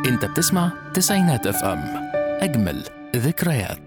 انت بتسمع تسعينات اف ام اجمل ذكريات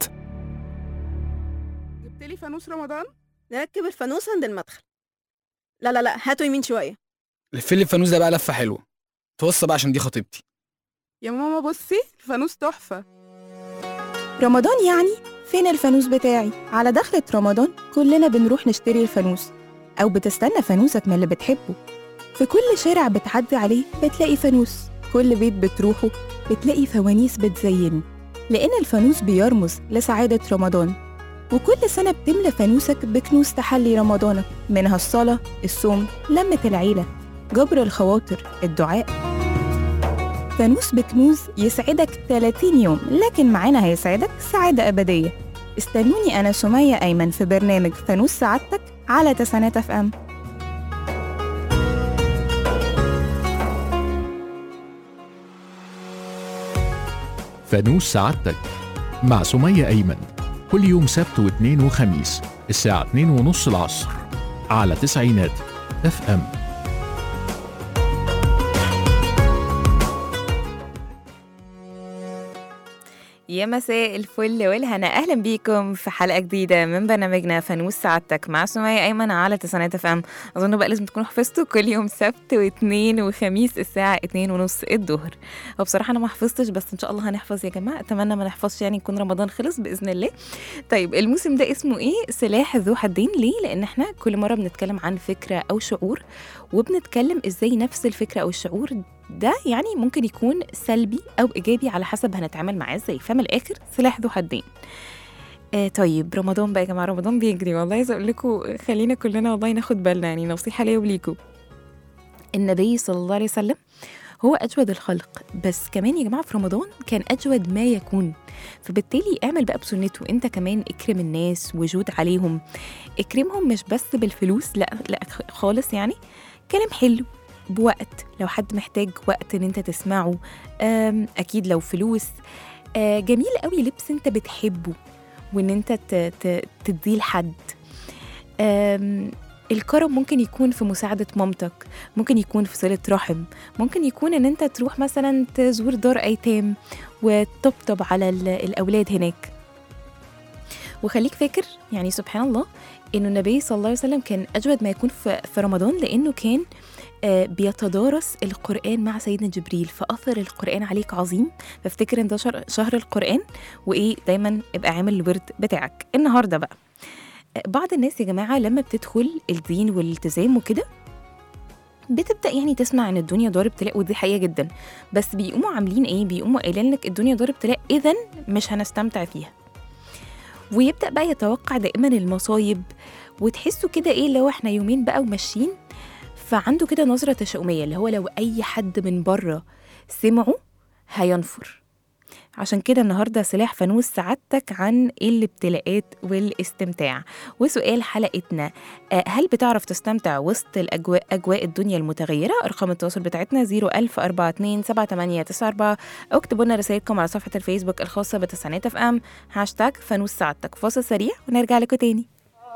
جبت لي فانوس رمضان نركب الفانوس عند المدخل لا لا لا هاتوا يمين شوية لف لي الفانوس ده بقى لفه حلوه توصى بقى عشان دي خطيبتي يا ماما بصي الفانوس تحفة رمضان يعني فين الفانوس بتاعي على دخلة رمضان كلنا بنروح نشتري الفانوس أو بتستنى فانوسك من اللي بتحبه في كل شارع بتعدي عليه بتلاقي فانوس كل بيت بتروحه بتلاقي فوانيس بتزينه لأن الفانوس بيرمز لسعادة رمضان وكل سنة بتملى فانوسك بكنوز تحلي رمضانك منها الصلاة الصوم لمة العيلة جبر الخواطر الدعاء فانوس بكنوز يسعدك 30 يوم لكن معانا هيسعدك سعادة أبدية استنوني أنا سمية أيمن في برنامج فانوس سعادتك على تسعينات اف ام فانوس سعادتك مع سمية أيمن كل يوم سبت واثنين وخميس الساعة 2 ونص العصر على تسعينات اف ام يا مساء الفل والهنا اهلا بيكم في حلقه جديده من برنامجنا فانوس سعادتك مع سمية ايمن على تسعينات اف ام اظن بقى لازم تكونوا حفظتوا كل يوم سبت واثنين وخميس الساعه اتنين ونص الظهر وبصراحه انا ما حفظتش بس ان شاء الله هنحفظ يا جماعه اتمنى ما نحفظش يعني يكون رمضان خلص باذن الله طيب الموسم ده اسمه ايه سلاح ذو حدين ليه لان احنا كل مره بنتكلم عن فكره او شعور وبنتكلم ازاي نفس الفكره او الشعور ده يعني ممكن يكون سلبي او ايجابي على حسب هنتعامل معاه ازاي فمن الاخر سلاح ذو حدين آه طيب رمضان بقى يا جماعه رمضان بيجري والله عايزه اقول لكم خلينا كلنا والله ناخد بالنا يعني نصيحه ليا وليكم النبي صلى الله عليه وسلم هو اجود الخلق بس كمان يا جماعه في رمضان كان اجود ما يكون فبالتالي اعمل بقى بسنته انت كمان اكرم الناس وجود عليهم اكرمهم مش بس بالفلوس لا لا خالص يعني كلام حلو بوقت لو حد محتاج وقت ان انت تسمعه أم، اكيد لو فلوس آه، جميل قوي لبس انت بتحبه وان انت ت- ت- تديه لحد أم، الكرم ممكن يكون في مساعدة مامتك ممكن يكون في صلة رحم ممكن يكون ان انت تروح مثلا تزور دار ايتام وتطبطب على ال- الاولاد هناك وخليك فاكر يعني سبحان الله انه النبي صلى الله عليه وسلم كان اجود ما يكون في في رمضان لانه كان آه، بيتدارس القرآن مع سيدنا جبريل فأثر القرآن عليك عظيم فافتكر ان ده شهر- شهر القرآن وإيه دايما ابقى عامل الورد بتاعك النهاردة بقى آه، بعض الناس يا جماعة لما بتدخل الدين والالتزام وكده بتبدا يعني تسمع ان الدنيا دار ابتلاء ودي حقيقه جدا بس بيقوموا عاملين ايه بيقوموا قايلين لك الدنيا دار ابتلاء اذا مش هنستمتع فيها ويبدا بقى يتوقع دائما المصايب وتحسوا كده ايه اللي هو احنا يومين بقى وماشيين فعنده كده نظرة تشاؤمية اللي هو لو أي حد من بره سمعه هينفر عشان كده النهارده سلاح فانوس سعادتك عن الابتلاءات والاستمتاع وسؤال حلقتنا آه، هل بتعرف تستمتع وسط الأجواء أجواء الدنيا المتغيرة أرقام التواصل بتاعتنا 01042 أو اكتبوا لنا رسائلكم على صفحة الفيسبوك الخاصة بتسعينات اف ام هاشتاج فانوس سعادتك فاصل سريع ونرجع لكم تاني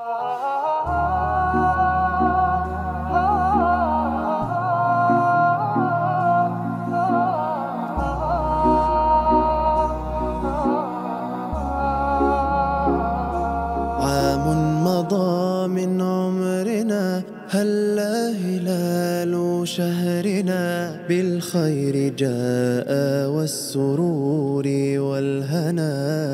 عام مضى من عمرنا هلا هلال شهرنا بالخير جاء والسرور والهنا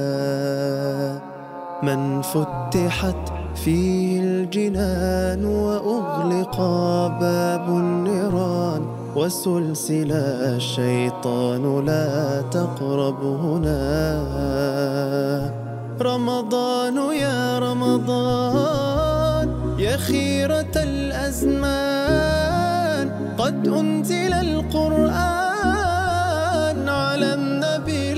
من فتحت فيه الجنان وأغلق باب النيران وسلسل الشيطان لا تقرب هنا رمضان يا رمضان يا خيرة الأزمان قد أنزل القرآن على النبي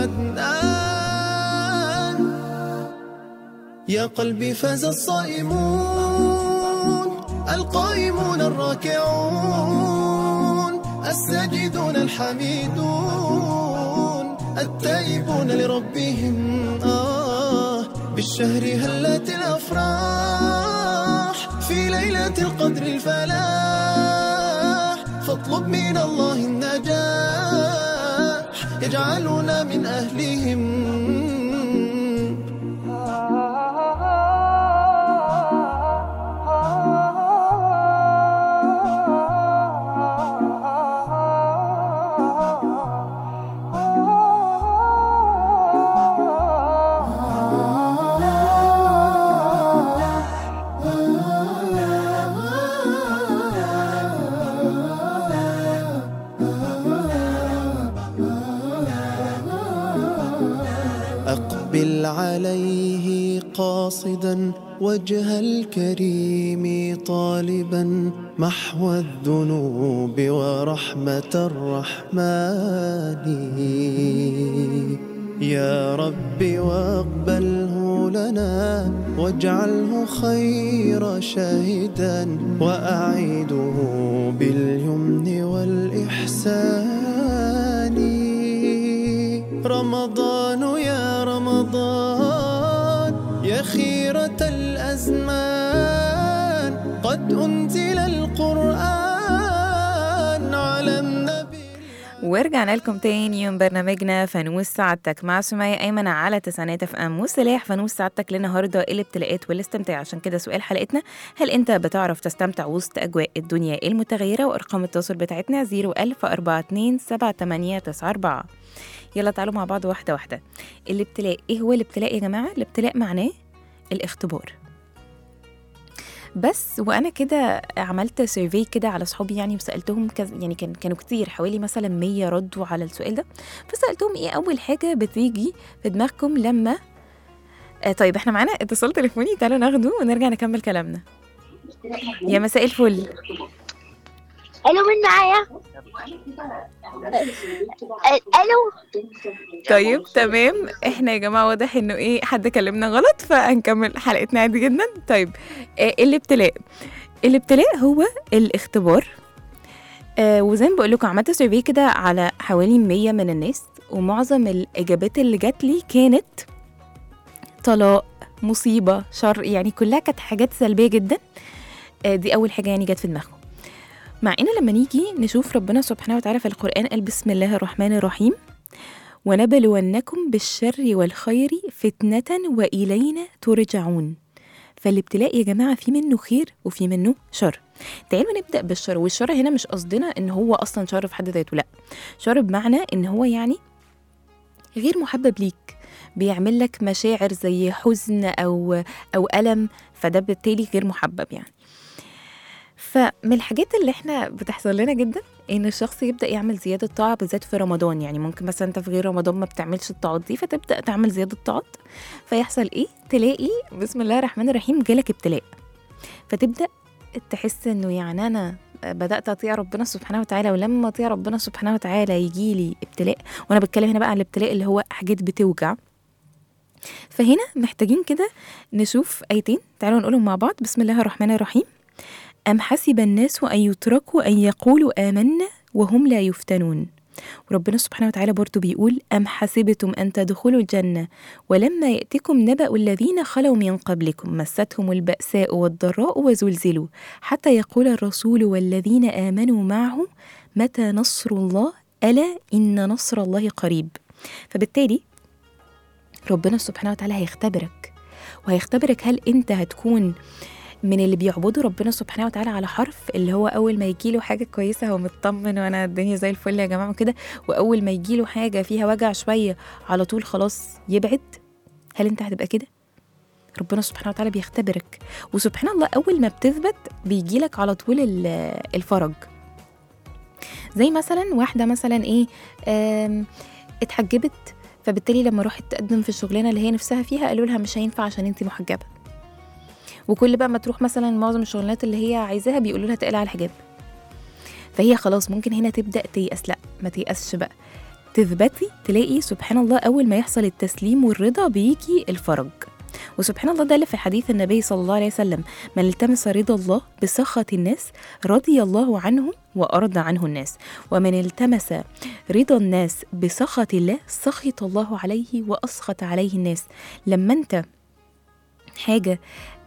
العدنان يا قلبي فاز الصائمون القائمون الراكعون الساجدون الحميدون التائبون لربهم آه بالشهر هلت الأفراح في ليلة القدر الفلاح فاطلب من الله النجاة يجعلنا من أهلهم أقبل عليه قاصدا وجه الكريم طالبا محو الذنوب ورحمة الرحمن يا رب واقبله لنا واجعله خير شاهدا وأعيده باليمن والإحسان رمضان يا رمضان يا خيرة الأزمان قد أنزل القرآن على النبي ورجعنا لكم تاني من برنامجنا فانوس سعادتك مع سمية أيمن على تسعينات اف ام وسلاح فانوس سعادتك للنهارده الابتلاءات والاستمتاع عشان كده سؤال حلقتنا هل أنت بتعرف تستمتع وسط أجواء الدنيا المتغيرة وأرقام التواصل بتاعتنا 01042 يلا تعالوا مع بعض واحدة واحدة الابتلاء إيه هو الابتلاء يا جماعة؟ الابتلاء معناه الاختبار بس وانا كده عملت سيرفي كده على صحابي يعني وسالتهم كذا يعني كان كانوا كتير حوالي مثلا 100 ردوا على السؤال ده فسالتهم ايه اول حاجه بتيجي في دماغكم لما آه طيب احنا معانا اتصال تليفوني تعالوا ناخده ونرجع نكمل كلامنا يا مساء الفل الو مين معايا الو طيب تمام احنا يا جماعه واضح انه ايه حد كلمنا غلط فهنكمل حلقتنا عادي جدا طيب آه الابتلاء الابتلاء هو الاختبار آه وزي ما بقول لكم عملت سيرفي كده على حوالي 100 من الناس ومعظم الاجابات اللي جات لي كانت طلاق مصيبه شر يعني كلها كانت حاجات سلبيه جدا آه دي اول حاجه يعني جت في دماغهم مع ان لما نيجي نشوف ربنا سبحانه وتعالى في القران قال بسم الله الرحمن الرحيم ونبلونكم بالشر والخير فتنة وإلينا ترجعون فالابتلاء يا جماعة في منه خير وفي منه شر تعالوا نبدأ بالشر والشر هنا مش قصدنا إن هو أصلا شر في حد ذاته لأ شر بمعنى إن هو يعني غير محبب ليك بيعمل لك مشاعر زي حزن أو أو ألم فده بالتالي غير محبب يعني فمن الحاجات اللي احنا بتحصل لنا جدا ان الشخص يبدا يعمل زياده طاعه بالذات في رمضان يعني ممكن مثلا انت في غير رمضان ما بتعملش الطاعات دي فتبدا تعمل زياده طاعات فيحصل ايه تلاقي بسم الله الرحمن الرحيم جالك ابتلاء فتبدا تحس انه يعني انا بدات اطيع ربنا سبحانه وتعالى ولما اطيع ربنا سبحانه وتعالى يجي لي ابتلاء وانا بتكلم هنا بقى عن الابتلاء اللي هو حاجات بتوجع فهنا محتاجين كده نشوف ايتين تعالوا نقولهم مع بعض بسم الله الرحمن الرحيم أم حسب الناس أن يتركوا أن يقولوا آمنا وهم لا يفتنون وربنا سبحانه وتعالى برضو بيقول أم حسبتم أن تدخلوا الجنة ولما يأتكم نبأ الذين خلوا من قبلكم مستهم البأساء والضراء وزلزلوا حتى يقول الرسول والذين آمنوا معه متى نصر الله ألا إن نصر الله قريب فبالتالي ربنا سبحانه وتعالى هيختبرك وهيختبرك هل أنت هتكون من اللي بيعبدوا ربنا سبحانه وتعالى على حرف اللي هو اول ما يجي له حاجه كويسه هو مطمن وانا الدنيا زي الفل يا جماعه وكده واول ما يجي له حاجه فيها وجع شويه على طول خلاص يبعد هل انت هتبقى كده ربنا سبحانه وتعالى بيختبرك وسبحان الله اول ما بتثبت بيجي لك على طول ال- الفرج زي مثلا واحده مثلا ايه آم، اتحجبت فبالتالي لما راحت تقدم في الشغلانه اللي هي نفسها فيها قالوا لها مش هينفع عشان انت محجبه وكل بقى ما تروح مثلا معظم الشغلانات اللي هي عايزاها بيقولوا لها تقلع الحجاب فهي خلاص ممكن هنا تبدا تيأس لا ما تيأسش بقى تثبتي تلاقي سبحان الله اول ما يحصل التسليم والرضا بيجي الفرج وسبحان الله ده اللي في حديث النبي صلى الله عليه وسلم من التمس رضا الله بسخط الناس رضي الله عنه وأرضى عنه الناس ومن التمس رضا الناس بسخط الله سخط الله عليه وأسخط عليه الناس لما أنت حاجة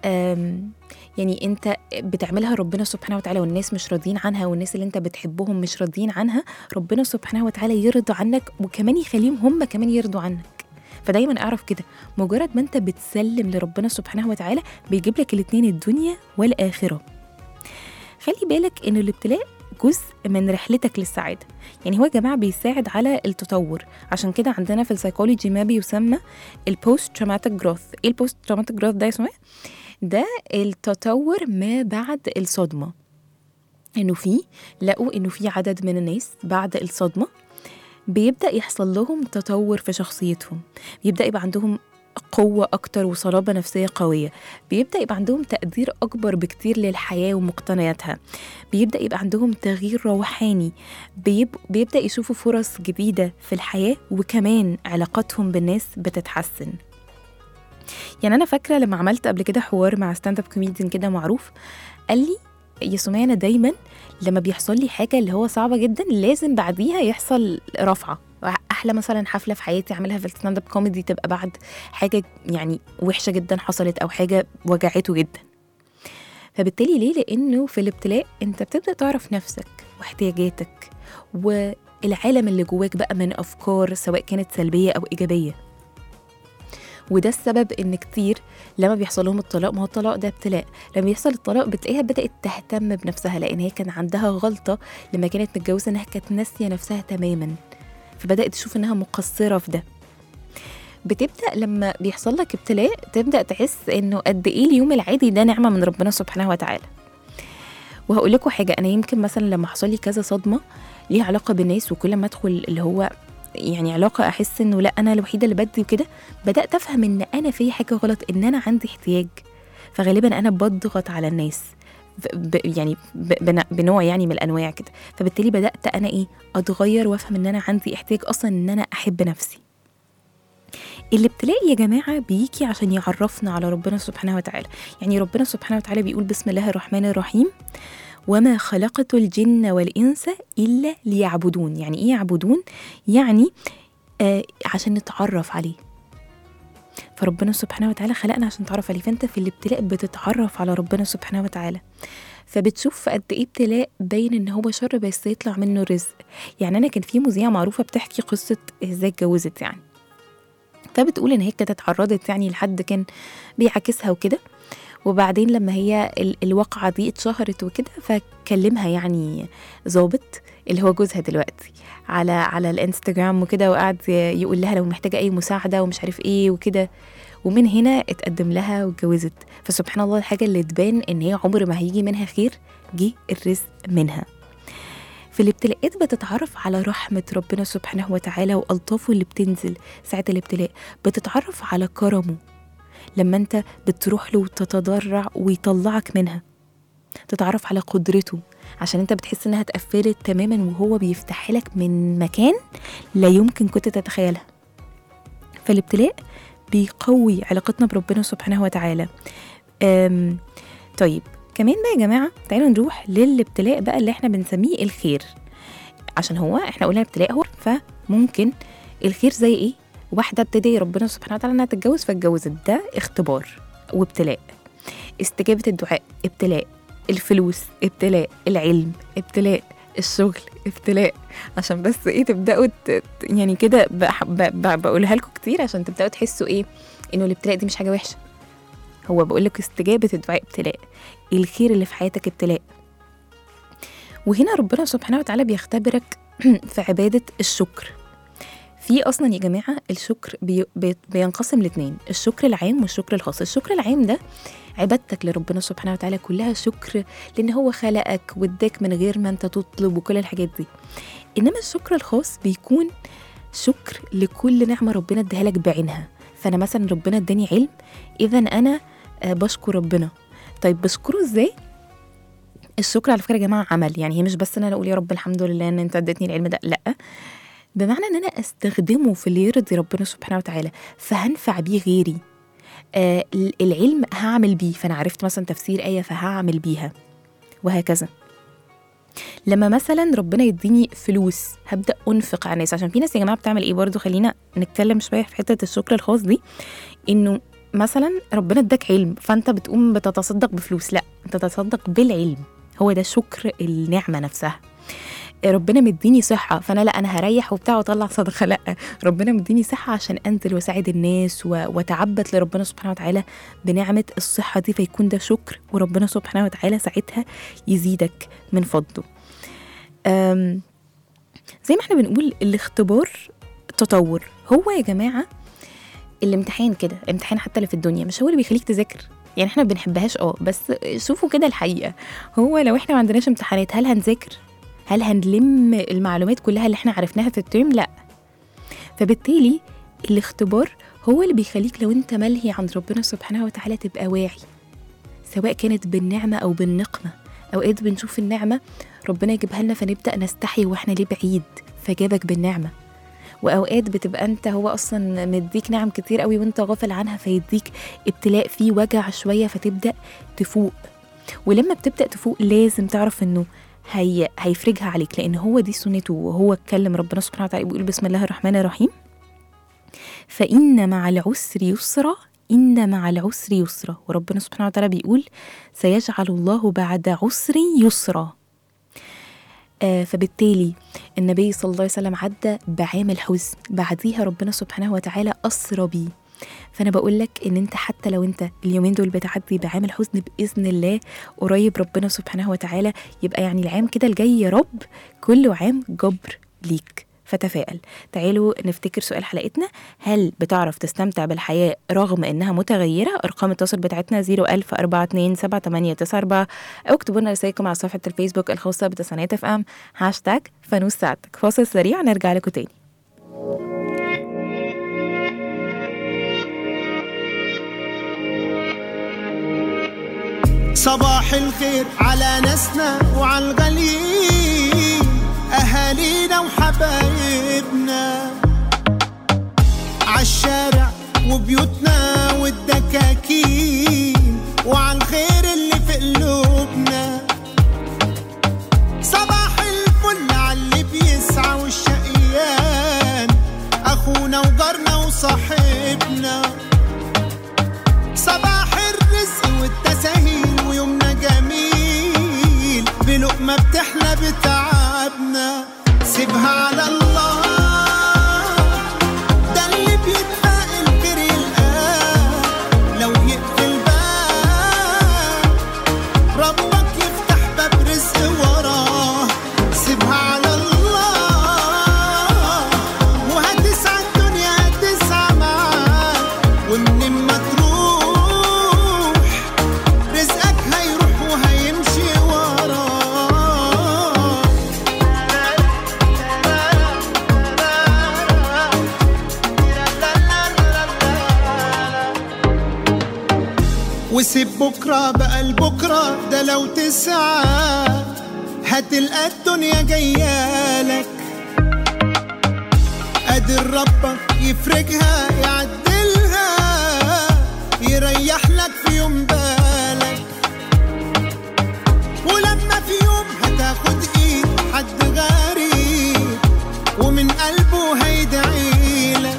أم، يعني انت بتعملها ربنا سبحانه وتعالى والناس مش راضيين عنها والناس اللي انت بتحبهم مش راضيين عنها ربنا سبحانه وتعالى يرضى عنك وكمان يخليهم هم كمان يرضوا عنك فدايما اعرف كده مجرد ما انت بتسلم لربنا سبحانه وتعالى بيجيب لك الاتنين الدنيا والاخره خلي بالك ان الابتلاء جزء من رحلتك للسعاده يعني هو يا جماعه بيساعد على التطور عشان كده عندنا في السايكولوجي ما بيسمى البوست تروماتيك جروث ايه البوست تروماتيك جروث ده اسمه إيه؟ ده التطور ما بعد الصدمه انه في لقوا انه في عدد من الناس بعد الصدمه بيبدا يحصل لهم تطور في شخصيتهم بيبدا يبقى عندهم قوة أكتر وصلابة نفسية قوية بيبدأ يبقى عندهم تقدير أكبر بكتير للحياة ومقتنياتها بيبدأ يبقى عندهم تغيير روحاني بيب... بيبدأ يشوفوا فرص جديدة في الحياة وكمان علاقاتهم بالناس بتتحسن يعني أنا فاكرة لما عملت قبل كده حوار مع ستاند اب كوميديان كده معروف قال لي يا سمية أنا دايما لما بيحصل لي حاجة اللي هو صعبة جدا لازم بعديها يحصل رفعة احلى مثلا حفله في حياتي اعملها في الستاند اب كوميدي تبقى بعد حاجه يعني وحشه جدا حصلت او حاجه وجعته جدا فبالتالي ليه لانه في الابتلاء انت بتبدا تعرف نفسك واحتياجاتك والعالم اللي جواك بقى من افكار سواء كانت سلبيه او ايجابيه وده السبب ان كتير لما بيحصل لهم الطلاق ما هو الطلاق ده ابتلاء لما بيحصل الطلاق بتلاقيها بدات تهتم بنفسها لان هي كان عندها غلطه لما كانت متجوزه انها كانت ناسيه نفسها تماما فبدات تشوف انها مقصره في ده بتبدا لما بيحصل لك ابتلاء تبدا تحس انه قد ايه اليوم العادي ده نعمه من ربنا سبحانه وتعالى وهقول لكم حاجه انا يمكن مثلا لما حصل لي كذا صدمه ليها علاقه بالناس وكل ما ادخل اللي هو يعني علاقه احس انه لا انا الوحيده اللي بدي وكده بدات افهم ان انا في حاجه غلط ان انا عندي احتياج فغالبا انا بضغط على الناس ب يعني ب- بن- بنوع يعني من الانواع كده فبالتالي بدات انا ايه اتغير وافهم ان انا عندي احتياج اصلا ان انا احب نفسي الابتلاء يا جماعه بيجي عشان يعرفنا على ربنا سبحانه وتعالى يعني ربنا سبحانه وتعالى بيقول بسم الله الرحمن الرحيم وما خلقت الجن والانس الا ليعبدون يعني ايه يعبدون يعني آه عشان نتعرف عليه فربنا سبحانه وتعالى خلقنا عشان نتعرف عليه فانت في الابتلاء بتتعرف على ربنا سبحانه وتعالى فبتشوف قد ايه ابتلاء باين ان هو شر بس يطلع منه رزق يعني انا كان في مذيعه معروفه بتحكي قصه ازاي اتجوزت يعني فبتقول ان هي كانت اتعرضت يعني لحد كان بيعاكسها وكده وبعدين لما هي ال- الواقعة دي اتشهرت وكده فكلمها يعني ظابط اللي هو جوزها دلوقتي على على الانستجرام وكده وقعد يقول لها لو محتاجة أي مساعدة ومش عارف إيه وكده ومن هنا اتقدم لها واتجوزت فسبحان الله الحاجة اللي تبان إن هي عمر ما هيجي منها خير جه الرزق منها في الابتلاءات بتتعرف على رحمة ربنا سبحانه وتعالى وألطافه اللي بتنزل ساعة الابتلاء بتتعرف على كرمه لما انت بتروح له وتتضرع ويطلعك منها تتعرف على قدرته عشان انت بتحس انها اتقفلت تماما وهو بيفتح لك من مكان لا يمكن كنت تتخيلها فالابتلاء بيقوي علاقتنا بربنا سبحانه وتعالى أم طيب كمان بقى يا جماعة تعالوا نروح للابتلاء بقى اللي احنا بنسميه الخير عشان هو احنا قلنا ابتلاء هو فممكن الخير زي ايه واحدة ابتدي ربنا سبحانه وتعالى انها تتجوز فاتجوزت ده اختبار وابتلاء استجابة الدعاء ابتلاء الفلوس ابتلاء العلم ابتلاء الشغل ابتلاء عشان بس ايه تبداوا ت- يعني كده بح- ب- ب- بقولها لكم كتير عشان تبداوا تحسوا ايه انه الابتلاء دي مش حاجه وحشه هو بقول لك استجابه الدعاء ابتلاء الخير اللي في حياتك ابتلاء وهنا ربنا سبحانه وتعالى بيختبرك في عباده الشكر في اصلا يا جماعه الشكر بي بي بينقسم لاتنين الشكر العام والشكر الخاص الشكر العام ده عبادتك لربنا سبحانه وتعالى كلها شكر لان هو خلقك واداك من غير ما انت تطلب وكل الحاجات دي انما الشكر الخاص بيكون شكر لكل نعمه ربنا اداها لك بعينها فانا مثلا ربنا اداني علم اذا انا آه، بشكر ربنا طيب بشكره ازاي الشكر على فكره يا جماعه عمل يعني هي مش بس ان انا اقول يا رب الحمد لله ان انت اديتني العلم ده لا بمعنى ان انا استخدمه في اللي يرضي ربنا سبحانه وتعالى فهنفع بيه غيري آه العلم هعمل بيه فانا عرفت مثلا تفسير ايه فهعمل بيها وهكذا لما مثلا ربنا يديني فلوس هبدا انفق على الناس عشان في ناس يا جماعه بتعمل ايه برضو خلينا نتكلم شويه في حته الشكر الخاص دي انه مثلا ربنا اداك علم فانت بتقوم بتتصدق بفلوس لا انت تتصدق بالعلم هو ده شكر النعمه نفسها ربنا مديني صحة فأنا لا أنا هريح وبتاع وأطلع صدقة لا ربنا مديني صحة عشان أنزل وأساعد الناس و- وأتعبد لربنا سبحانه وتعالى بنعمة الصحة دي فيكون ده شكر وربنا سبحانه وتعالى ساعتها يزيدك من فضله أم، زي ما احنا بنقول الاختبار تطور هو يا جماعة الامتحان كده الامتحان حتى اللي في الدنيا مش هو اللي بيخليك تذاكر يعني احنا ما بنحبهاش اه بس شوفوا كده الحقيقة هو لو احنا ما عندناش امتحانات هل هنذاكر هل هنلم المعلومات كلها اللي احنا عرفناها في الترم لا فبالتالي الاختبار هو اللي بيخليك لو انت ملهي عند ربنا سبحانه وتعالى تبقى واعي سواء كانت بالنعمة أو بالنقمة أوقات بنشوف النعمة ربنا يجيبها لنا فنبدأ نستحي واحنا ليه بعيد فجابك بالنعمة وأوقات بتبقى أنت هو أصلا مديك نعم كتير قوي وأنت غافل عنها فيديك ابتلاء فيه وجع شوية فتبدأ تفوق ولما بتبدأ تفوق لازم تعرف إنه هي هيفرجها عليك لأن هو دي سنته وهو اتكلم ربنا سبحانه وتعالى بيقول بسم الله الرحمن الرحيم فإن مع العسر يسرا إن مع العسر يسرا وربنا سبحانه وتعالى بيقول سيجعل الله بعد عسر يسرا آه فبالتالي النبي صلى الله عليه وسلم عدى بعام الحزن بعديها ربنا سبحانه وتعالى أسرى بيه فأنا بقول لك إن أنت حتى لو أنت اليومين دول بتعدي بعام الحزن بإذن الله قريب ربنا سبحانه وتعالى يبقى يعني العام كده الجاي يا رب كله عام جبر ليك فتفائل تعالوا نفتكر سؤال حلقتنا هل بتعرف تستمتع بالحياة رغم إنها متغيرة أرقام التواصل بتاعتنا 010427894 أو اكتبوا لنا رسائلكم على صفحة الفيسبوك الخاصة بتسانيات اف ام هاشتاج فانوس ساعتك فاصل سريع نرجع لكم تاني صباح الخير على ناسنا وعلى الغاليين أهالينا وحبايبنا عالشارع وبيوتنا والدكاكين وعلى الخير اللي في قلوبنا صباح الفل على اللي بيسعى والشقيان أخونا وجارنا وصاحبنا صباح الرزق والتساهيل ويومنا جميل بلقمة بتحلى بتعبنا سيبها على الله ده اللي بيدفع الخير يلقاه لو يقفل باب ربك يفتح باب رزق وراه سيبها على الله وهتسعى الدنيا هتسعى معاك ومن ما تروح رزقك هيروح وهيمشي وراه وسيب بكرة بقى لبكرة ده لو تسعى هتلقى الدنيا جايالك قادر ربك يفرجها يعدلها يريح لك في يوم بالك ولما في يوم هتاخد ايد حد غريب ومن قلبه هيدعيلك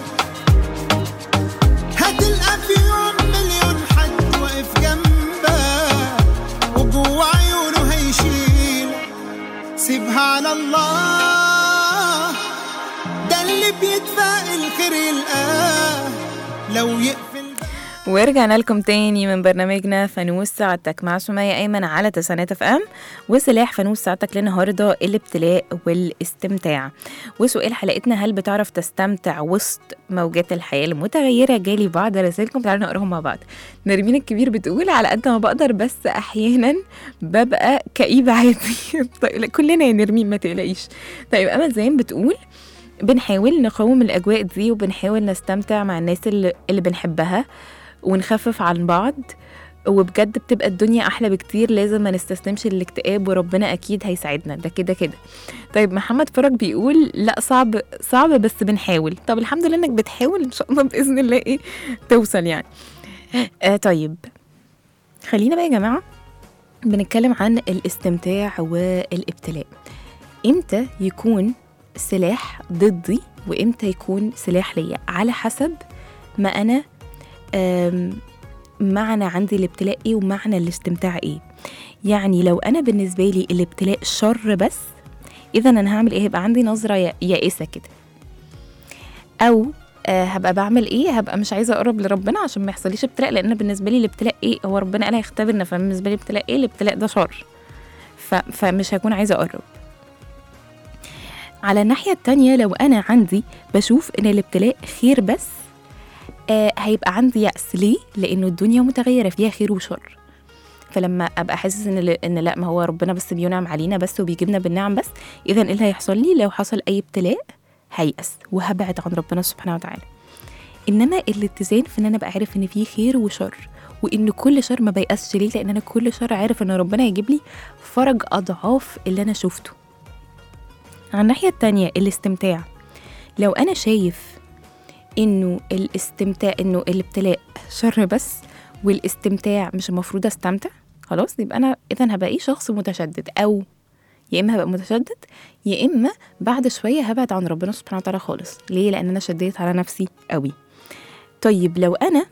هتلقى في يوم مليون حد واقف جنبك وجوه عيونه هيشيلك سيبها على الله ده اللي بيدفع الخير يلقاه لو يقفل ورجعنا لكم تاني من برنامجنا فانوس ساعتك مع سمية أيمن على تسعينات اف ام وسلاح فانوس ساعتك للنهاردة الابتلاء والاستمتاع وسؤال حلقتنا هل بتعرف تستمتع وسط موجات الحياة المتغيرة جالي بعض رسائلكم تعالوا نقراهم مع بعض نرمين الكبير بتقول على قد ما بقدر بس أحيانا ببقى كئيبة عادي طيب لا، كلنا يا نرمين ما تقلقيش طيب أمل زين بتقول بنحاول نقاوم الأجواء دي وبنحاول نستمتع مع الناس اللي, اللي بنحبها ونخفف عن بعض وبجد بتبقى الدنيا احلى بكتير لازم ما نستسلمش للاكتئاب وربنا اكيد هيساعدنا ده كده كده طيب محمد فرج بيقول لا صعب صعب بس بنحاول طب الحمد لله انك بتحاول ان شاء الله باذن الله ايه توصل يعني آه طيب خلينا بقى يا جماعه بنتكلم عن الاستمتاع والابتلاء امتى يكون سلاح ضدي وامتى يكون سلاح ليا على حسب ما انا آم، معنى عندي الابتلاء ايه ومعنى الاستمتاع ايه يعني لو انا بالنسبه لي الابتلاء شر بس اذا انا هعمل ايه هيبقى عندي نظره يا- يائسه كده او آه هبقى بعمل ايه هبقى مش عايزه اقرب لربنا عشان ما يحصليش ابتلاء لان أنا بالنسبه لي الابتلاء ايه هو ربنا قال هيختبرنا فبالنسبه لي الابتلاء ايه الابتلاء ده شر ف... فمش هكون عايزه اقرب على الناحيه التانية لو انا عندي بشوف ان الابتلاء خير بس آه هيبقى عندي يأس ليه لانه الدنيا متغيره فيها خير وشر فلما ابقى حاسس ان ان لا ما هو ربنا بس بينعم علينا بس وبيجيبنا بالنعم بس اذا ايه اللي هيحصل لي لو حصل اي ابتلاء هيأس وهبعد عن ربنا سبحانه وتعالى انما الاتزان في ان انا ابقى عارف ان في خير وشر وان كل شر ما بيأسش ليه لان انا كل شر عارف ان ربنا هيجيب لي فرج اضعاف اللي انا شفته على الناحيه التانية الاستمتاع لو انا شايف انه الاستمتاع انه الابتلاء شر بس والاستمتاع مش المفروض استمتع خلاص يبقى انا اذا هبقى ايه شخص متشدد او يا اما هبقى متشدد يا اما بعد شويه هبعد عن ربنا سبحانه وتعالى خالص ليه لان انا شديت على نفسي قوي طيب لو انا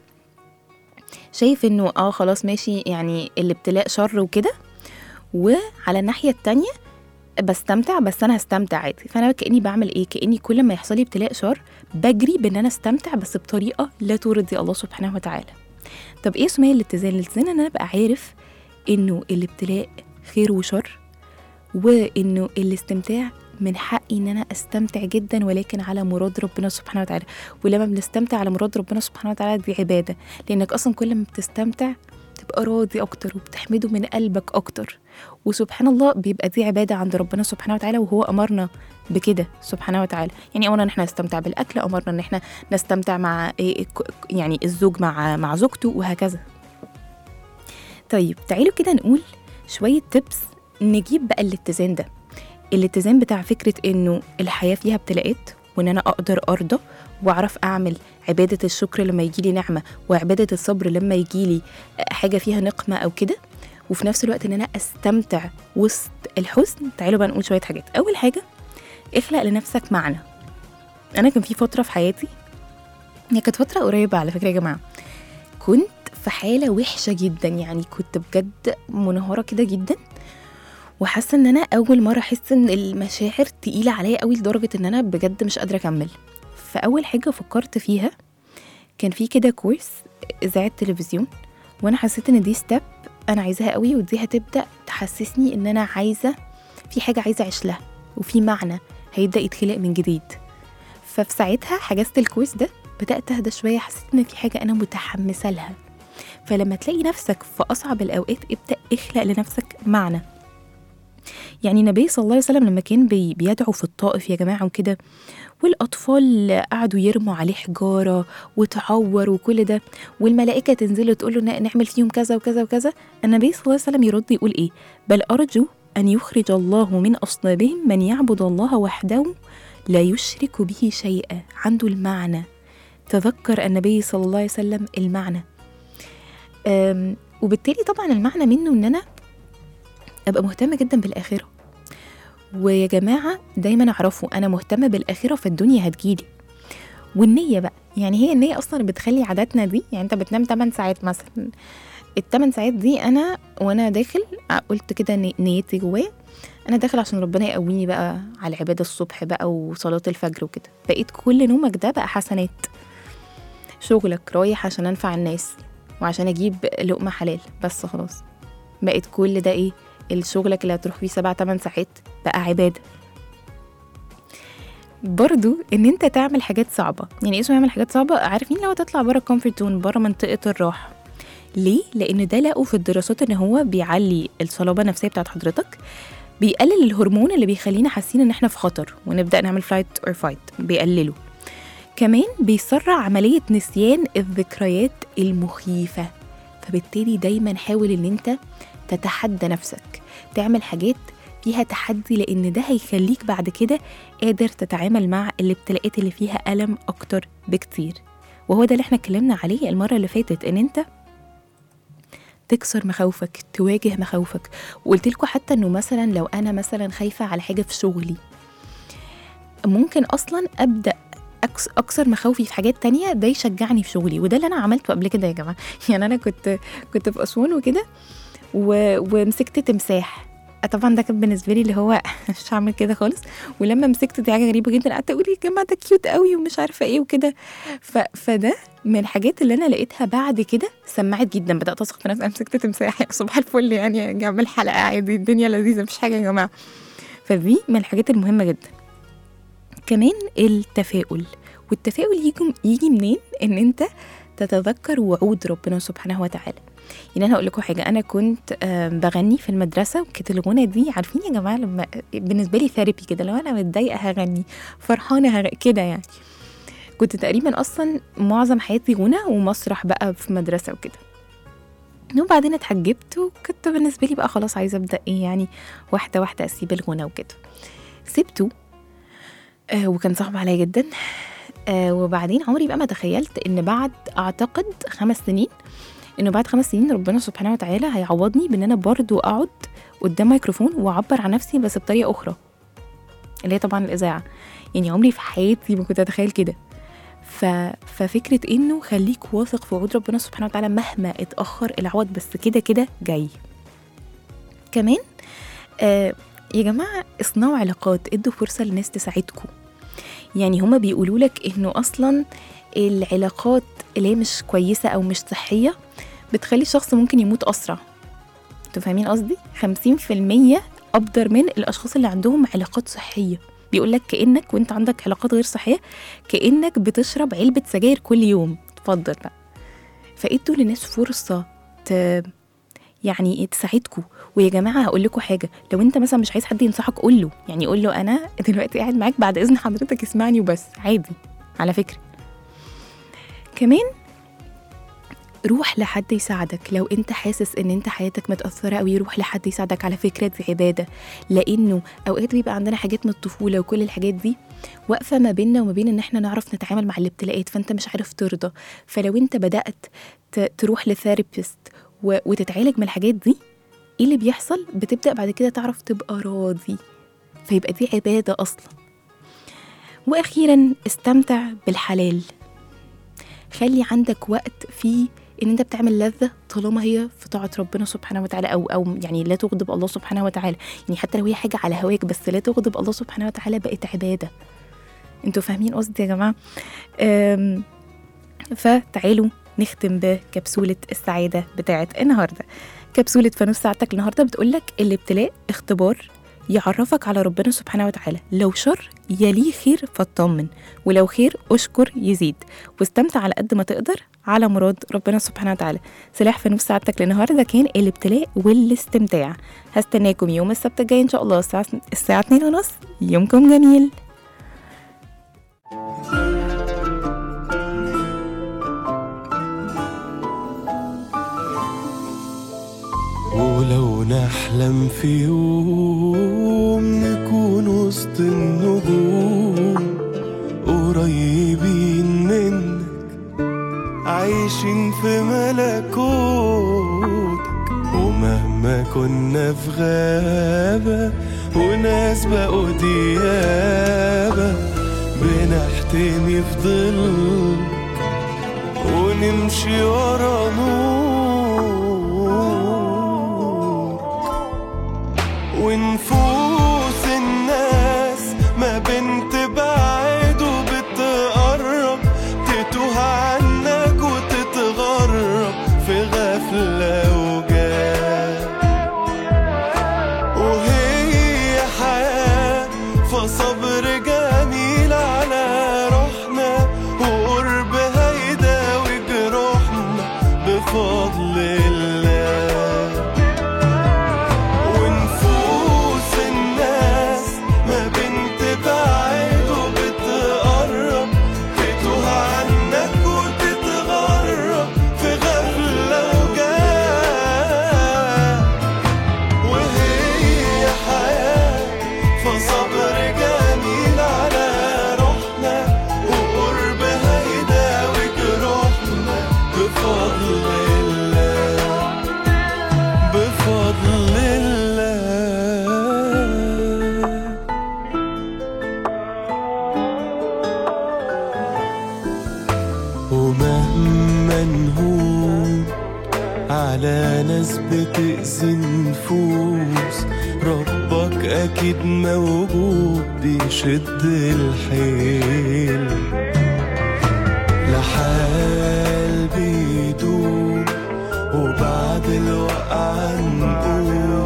شايف انه اه خلاص ماشي يعني الابتلاء شر وكده وعلى الناحيه التانية بستمتع بس انا هستمتع عادي فانا كاني بعمل ايه كاني كل ما يحصل لي ابتلاء شر بجري بان انا استمتع بس بطريقه لا ترضي الله سبحانه وتعالى طب ايه اسمها الاتزان الاتزان ان انا ابقى عارف انه الابتلاء خير وشر وانه الاستمتاع من حقي ان انا استمتع جدا ولكن على مراد ربنا سبحانه وتعالى ولما بنستمتع على مراد ربنا سبحانه وتعالى دي عباده لانك اصلا كل ما بتستمتع تبقى راضي اكتر وبتحمده من قلبك اكتر وسبحان الله بيبقى دي عباده عند ربنا سبحانه وتعالى وهو امرنا بكده سبحانه وتعالى يعني امرنا ان احنا نستمتع بالاكل امرنا ان احنا نستمتع مع إيه ك- يعني الزوج مع مع زوجته وهكذا طيب تعالوا كده نقول شويه تبس نجيب بقى الاتزان ده الاتزان بتاع فكره انه الحياه فيها ابتلاءات وان انا اقدر ارضى واعرف اعمل عباده الشكر لما يجي لي نعمه وعباده الصبر لما يجي لي حاجه فيها نقمه او كده وفي نفس الوقت ان انا استمتع وسط الحزن تعالوا بقى نقول شويه حاجات اول حاجه اخلق لنفسك معنى انا كان في فتره في حياتي هي كانت فتره قريبه على فكره يا جماعه كنت في حاله وحشه جدا يعني كنت بجد منهاره كده جدا وحاسه ان انا اول مره احس ان المشاعر تقيله عليا قوي لدرجه ان انا بجد مش قادره اكمل فاول حاجه فكرت فيها كان في كده كورس اذاعه تلفزيون وانا حسيت ان دي ستيب انا عايزاها قوي ودي هتبدا تحسسني ان انا عايزه في حاجه عايزه اعيش لها وفي معنى هيبدا يتخلق من جديد ففي ساعتها حجزت الكورس ده بدات اهدى شويه حسيت ان في حاجه انا متحمسه لها فلما تلاقي نفسك في اصعب الاوقات ابدا اخلق لنفسك معنى يعني النبي صلى الله عليه وسلم لما كان بي بيدعو في الطائف يا جماعه وكده والاطفال قعدوا يرموا عليه حجاره وتعور وكل ده والملائكه تنزل تقول له ن- نعمل فيهم كذا وكذا وكذا النبي صلى الله عليه وسلم يرد يقول ايه بل ارجو ان يخرج الله من اصلابهم من يعبد الله وحده لا يشرك به شيئا عنده المعنى تذكر النبي صلى الله عليه وسلم المعنى أم، وبالتالي طبعا المعنى منه ان انا ابقى مهتمه جدا بالاخره ويا جماعه دايما اعرفوا انا مهتمه بالاخره فالدنيا هتجيلي والنيه بقى يعني هي النيه اصلا بتخلي عاداتنا دي يعني انت بتنام 8 ساعات مثلا الثمان ساعات دي انا وانا داخل قلت كده ني- نيتي جوايا انا داخل عشان ربنا يقويني بقى على العباده الصبح بقى وصلاه الفجر وكده بقيت كل نومك ده بقى حسنات شغلك رايح عشان انفع الناس وعشان اجيب لقمه حلال بس خلاص بقيت كل ده ايه الشغلك اللي هتروح فيه سبع تمن ساعات بقى عباده برضو ان انت تعمل حاجات صعبه يعني ايه اسمه يعمل حاجات صعبه عارفين لو تطلع بره الكومفورت زون بره منطقه الراحه ليه لان ده لقوا في الدراسات ان هو بيعلي الصلابه النفسيه بتاعت حضرتك بيقلل الهرمون اللي بيخلينا حاسين ان احنا في خطر ونبدا نعمل فلايت اور فايت بيقلله كمان بيسرع عمليه نسيان الذكريات المخيفه فبالتالي دايما حاول ان انت تتحدى نفسك تعمل حاجات فيها تحدي لان ده هيخليك بعد كده قادر تتعامل مع الابتلاءات اللي فيها ألم أكتر بكتير وهو ده اللي احنا اتكلمنا عليه المرة اللي فاتت ان انت تكسر مخاوفك تواجه مخاوفك وقلت لكم حتى انه مثلا لو انا مثلا خايفة على حاجة في شغلي ممكن اصلا ابدأ أكس اكسر مخاوفي في حاجات تانية ده يشجعني في شغلي وده اللي انا عملته قبل كده يا جماعه يعني انا كنت كنت في اسوان وكده و... ومسكت تمساح طبعا ده كان بالنسبه لي اللي هو مش هعمل كده خالص ولما مسكته دي حاجه غريبه جدا قعدت اقول يا جماعه ده كيوت قوي ومش عارفه ايه وكده ف... فده من الحاجات اللي انا لقيتها بعد كده سمعت جدا بدات اثق في نفسي انا مسكت تمساح صباح الفل يعني اعمل حلقه عادي الدنيا لذيذه مفيش حاجه يا جماعه فدي من الحاجات المهمه جدا كمان التفاؤل والتفاؤل يجي يجي منين ان انت تتذكر وعود ربنا سبحانه وتعالى يعني انا هقول لكم حاجه انا كنت آم، بغني في المدرسه وكانت الغنى دي عارفين يا جماعه لما بالنسبه لي ثيرابي كده لو انا متضايقه هغني فرحانه هغ... كده يعني كنت تقريبا اصلا معظم حياتي غنى ومسرح بقى في مدرسه وكده وبعدين اتحجبت وكنت بالنسبه لي بقى خلاص عايزه ابدا ايه يعني واحده واحده اسيب الغنى وكده سبته آه وكان صعب عليا جدا آه وبعدين عمري بقى ما تخيلت ان بعد اعتقد خمس سنين انه بعد خمس سنين ربنا سبحانه وتعالى هيعوضني بان انا برضو اقعد قدام ميكروفون واعبر عن نفسي بس بطريقه اخرى اللي هي طبعا الاذاعه يعني عمري في حياتي ما كنت اتخيل كده ف... ففكره انه خليك واثق في وعود ربنا سبحانه وتعالى مهما اتاخر العوض بس كده كده جاي كمان آه يا جماعه اصنعوا علاقات ادوا فرصه للناس تساعدكم يعني هما بيقولوا لك انه اصلا العلاقات اللي هي مش كويسه او مش صحيه بتخلي الشخص ممكن يموت اسرع انتوا فاهمين قصدي 50% ابدر من الاشخاص اللي عندهم علاقات صحيه بيقول لك كانك وانت عندك علاقات غير صحيه كانك بتشرب علبه سجاير كل يوم اتفضل بقى فادوا للناس فرصه ت... يعني تساعدكم ويا جماعه هقول لكم حاجه لو انت مثلا مش عايز حد ينصحك قول له يعني قول له انا دلوقتي قاعد معاك بعد اذن حضرتك اسمعني وبس عادي على فكره كمان روح لحد يساعدك لو انت حاسس ان انت حياتك متاثره قوي روح لحد يساعدك على فكره دي عباده لانه اوقات بيبقى عندنا حاجات من الطفوله وكل الحاجات دي واقفه ما بيننا وما بين ان احنا نعرف نتعامل مع الابتلاءات فانت مش عارف ترضى فلو انت بدات ت- تروح لثيرابيست و- وتتعالج من الحاجات دي ايه اللي بيحصل بتبدا بعد كده تعرف تبقى راضي فيبقى دي عباده اصلا واخيرا استمتع بالحلال خلي عندك وقت فيه ان انت بتعمل لذه طالما هي في طاعه ربنا سبحانه وتعالى او او يعني لا تغضب الله سبحانه وتعالى يعني حتى لو هي حاجه على هواك بس لا تغضب الله سبحانه وتعالى بقت عباده انتوا فاهمين قصدي يا جماعه أم، فتعالوا نختم بكبسوله السعاده بتاعه النهارده كبسوله فانوس ساعتك النهارده بتقول لك الابتلاء اختبار يعرفك على ربنا سبحانه وتعالى لو شر يليه خير فاطمن ولو خير اشكر يزيد واستمتع على قد ما تقدر على مراد ربنا سبحانه وتعالى سلاح فانوس سعادتك للنهارده كان الابتلاء والاستمتاع هستناكم يوم السبت الجاي ان شاء الله الساعه الساعه 2 ونص يومكم جميل ولو نحلم في يوم نكون وسط النجوم قريبين منك عايشين في ملكوتك ومهما كنا في غابة وناس بقوا ديابة بنحتمي في ظلك ونمشي ورا نور ونفوس الناس ما بين تبعد وبتقرب تتوه عنك وتتغرب في غفلة وجاه وهي حياة فصبر جميل على روحنا وقرب هيداوي جروحنا بفضل الله ونفوس الناس ما بين تبعد وبتقرب تتوه عنك وتتغرب في غفلة وجاه وهي حياة فصبر جميل يا ناس بتأذي نفوس ربك أكيد موجود بيشد الحيل لحال بيدوم وبعد الوقعة نقوم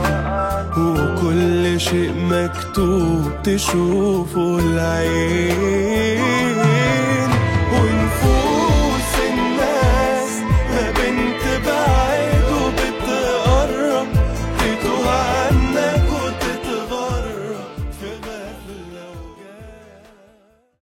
وكل شيء مكتوب تشوفه العين